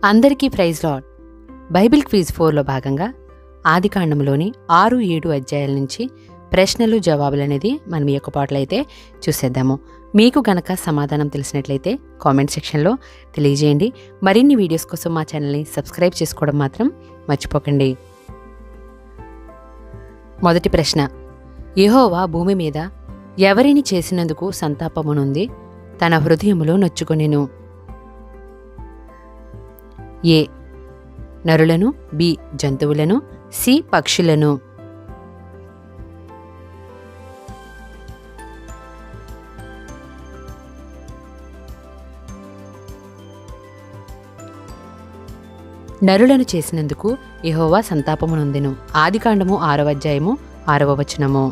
అందరికీ praise lord Bible quiz ఫోర్లో భాగంగా ఆదికాండంలోని ఆరు ఏడు అధ్యాయాల నుంచి ప్రశ్నలు జవాబులు అనేది మనం ఈ యొక్క పాటలు అయితే చూసేద్దాము మీకు గనక సమాధానం తెలిసినట్లయితే కామెంట్ సెక్షన్లో తెలియజేయండి మరిన్ని వీడియోస్ కోసం మా ఛానల్ని సబ్స్క్రైబ్ చేసుకోవడం మాత్రం మర్చిపోకండి మొదటి ప్రశ్న యెహోవా భూమి మీద ఎవరిని చేసినందుకు సంతాపమునుంది తన హృదయములో నొచ్చుకొనెను ఏ నరులను బి జంతువులను సి పక్షులను నరులను చేసినందుకు యెహోవా సంతాపమునొందెను ఆదికాండము ఆరవ అధ్యాయము ఆరవ వచనము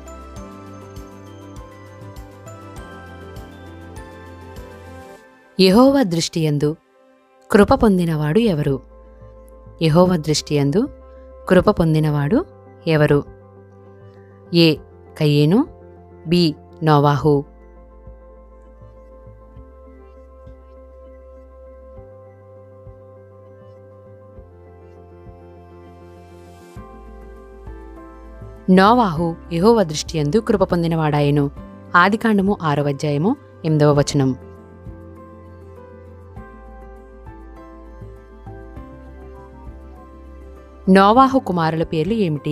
యెహోవా దృష్టియందు కృప పొందినవాడు ఎవరు యెహోవా దృష్టియందు కృప పొందినవాడు ఎవరు ఏ కయ్యేను బి నోవాహు నోవాహు యెహోవా దృష్టియందు కృప పొందినవాడాయెను ఆదికాండము ఆరవ అధ్యాయము ఎనిమిదవ వచనం నోవాహు కుమారుల పేర్లు ఏమిటి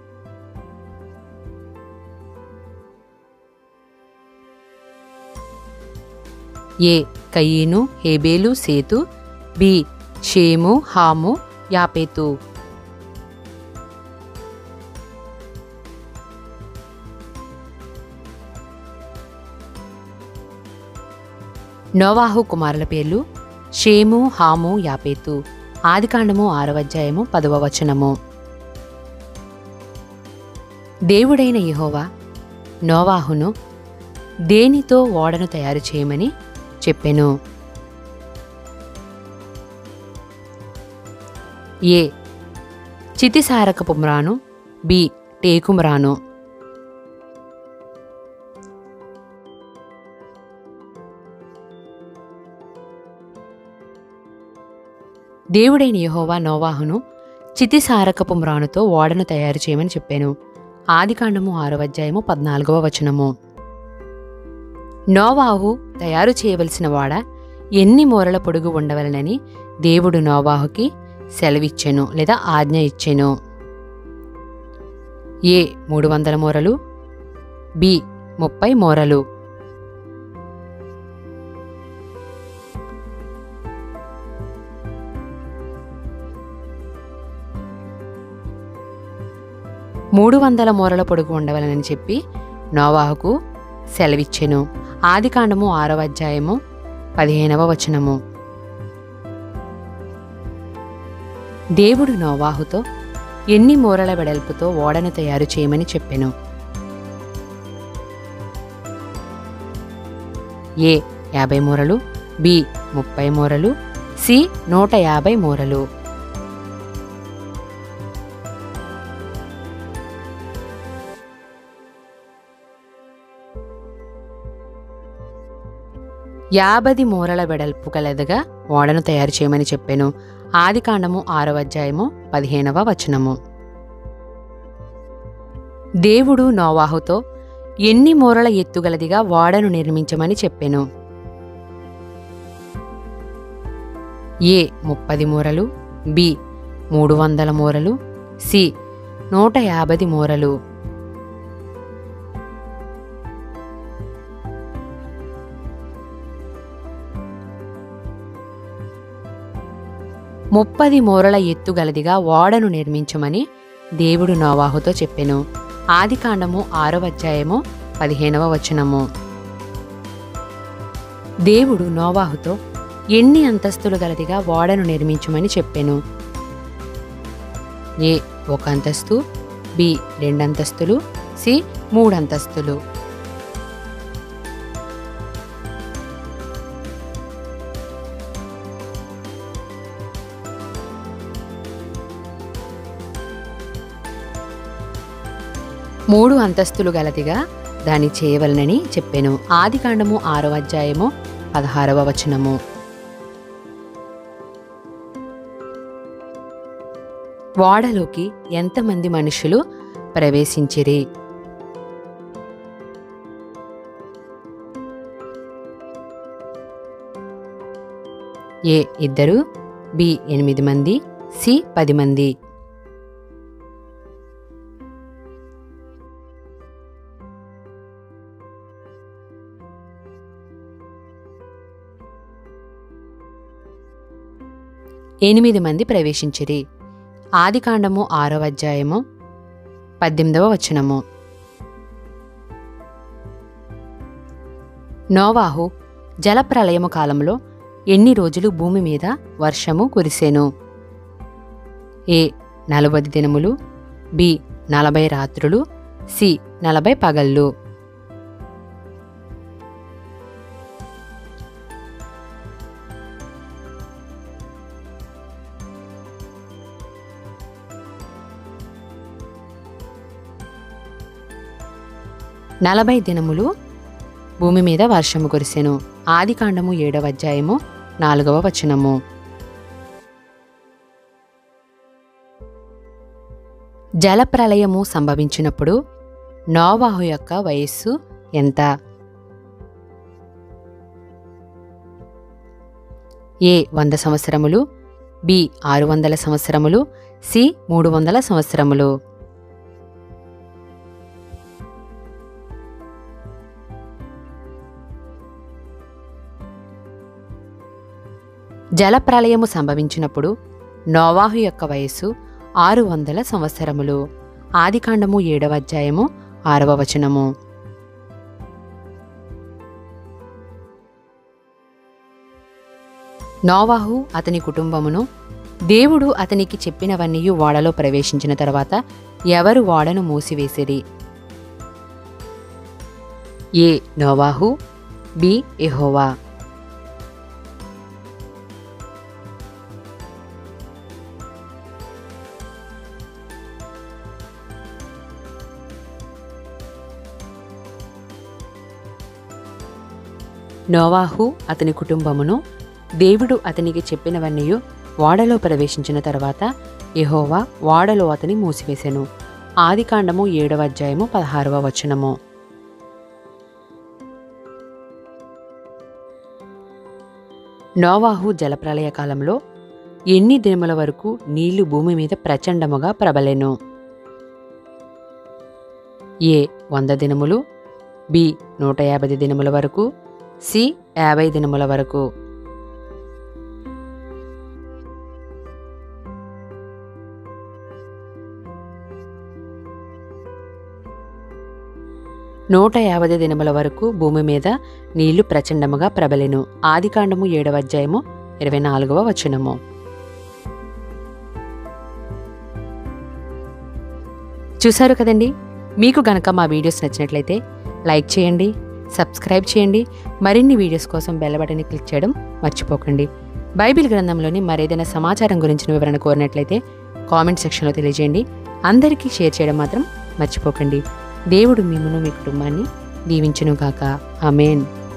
ఏ కయీను హేబేలు సేతు బి షేము హాము యాపేతు నోవాహు కుమారుల పేర్లు షేము హాము యాపేతు ఆదికాండము ఆరవ అధ్యాయము పదవ వచనము దేవుడైన యెహోవా నోవాహును దేనితో ఓడను తయారు చేయమని చెప్పెను ఏ చితిసారకపు మ్రాను బి టేకుమ్రాను దేవుడైన యెహోవా నోవాహును చితిసారకపు మ్రానుతో ఓడను తయారు చేయమని చెప్పాను ఆదికాండము ఆరవ అధ్యాయము పద్నాలుగవ వచనము నోవాహు తయారు చేయవలసిన వాడ ఎన్ని మూరల పొడుగు ఉండవలనని దేవుడు నోవాహుకి సెలవిచ్చెను లేదా ఆజ్ఞ ఇచ్చెను ఏ మూడు వందల మూరలు బి ముప్పై మూరలు మూడు వందల మూరల పొడుగు ఉండవలనని చెప్పి నోవాహుకు సెలవిచ్చెను ఆదికాండము ఆరవ అధ్యాయము పదిహేనవ వచనము దేవుడు నోవాహుతో ఎన్ని మూరల వెడల్పుతో ఓడను తయారు చేయమని చెప్పెను ఏ యాభై మూరలు బి ముప్పై మూరలు సి నూట యాభై మూరలు యాభది మూరల వెడల్పు కలదుగా ఓడను తయారు చేయమని చెప్పాను ఆదికాండము ఆరవ అధ్యాయము పదిహేనవ వచనము దేవుడు నోవాహుతో ఎన్ని మూరల ఎత్తుగలదిగా ఓడను నిర్మించమని చెప్పెను ఏ ముప్పది మూరలు బి మూడు వందల మూరలు సి నూట యాభది మూరలు ముప్పది మూరల ఎత్తుగలదిగా ఓడను నిర్మించమని దేవుడు నోవాహుతో చెప్పెను ఆదికాండము ఆరవ అధ్యాయము పదిహేనవ వచనము దేవుడు నోవాహుతో ఎన్ని అంతస్తులు గలదిగా ఓడను నిర్మించమని చెప్పెను ఏ ఒక అంతస్తు బి రెండంతస్తులు సి మూడంతస్తులు మూడు అంతస్తులు గలదిగా దాన్ని చేయవలనని చెప్పెను ఆదికాండము ఆరవ అధ్యాయము పదహారవ వచనము ఓడలోకి ఎంతమంది మనుషులు ప్రవేశించిరి ఏ ఇద్దరు బి ఎనిమిది మంది సి పది మంది ఎనిమిది మంది ప్రవేశించిరి ఆదికాండము ఆరవ అధ్యాయము పద్దెనిమిదవ వచనము నోవాహు జలప్రలయము కాలంలో ఎన్ని రోజులు భూమి మీద వర్షము కురిసెను ఏ నలభై దినములు బి నలభై రాత్రులు సి నలభై పగళ్ళు నలభై దినములు భూమి మీద వర్షము కురిసెను ఆదికాండము ఏడవ అధ్యాయము నాలుగవ వచనము జలప్రలయము సంభవించినప్పుడు నోవాహు యొక్క వయస్సు ఎంత ఏ వంద సంవత్సరములు బి ఆరు వందల సంవత్సరములు సి మూడు వందల సంవత్సరములు జలప్రలయము సంభవించినప్పుడు నోవాహు యొక్క వయస్సు ఆరు వందల సంవత్సరములు ఆదికాండము ఏడవ అధ్యాయము ఆరవ వచనము నోవాహు అతని కుటుంబమును దేవుడు అతనికి చెప్పినవన్నీ ఓడలో ప్రవేశించిన తర్వాత ఎవరు ఓడను మూసివేసిరి ఏ నోవాహు బి ఎహోవా నోవాహు అతని కుటుంబమును దేవుడు అతనికి చెప్పినవన్నీ ఓడలో ప్రవేశించిన తర్వాత యెహోవా ఓడలో అతని మూసివేశెను ఆదికాండము ఏడవ అధ్యాయము పదహారవ వచనము నోవాహు జలప్రలయ కాలంలో ఎన్ని దినముల వరకు నీళ్లు భూమి మీద ప్రచండముగా ప్రబలెను ఏ వంద దినములు బి నూట యాభై దినముల వరకు సి యాభై దినముల వరకు నూట యాభై దినముల వరకు భూమి మీద నీళ్లు ప్రచండముగా ప్రబలెను ఆదికాండము ఏడవ అధ్యాయము ఇరవై నాలుగవ వచనము చూశారు కదండి మీకు గనక మా వీడియోస్ నచ్చినట్లయితే లైక్ చేయండి సబ్స్క్రైబ్ చేయండి మరిన్ని వీడియోస్ కోసం బెల్ బటన్ని క్లిక్ చేయడం మర్చిపోకండి బైబిల్ గ్రంథంలోని మరేదైనా సమాచారం గురించిన వివరణ కోరినట్లయితే కామెంట్ సెక్షన్లో తెలియజేయండి అందరికీ షేర్ చేయడం మాత్రం మర్చిపోకండి దేవుడు మిమ్మను మీ కుటుంబాన్ని దీవించునుగాక ఆమెన్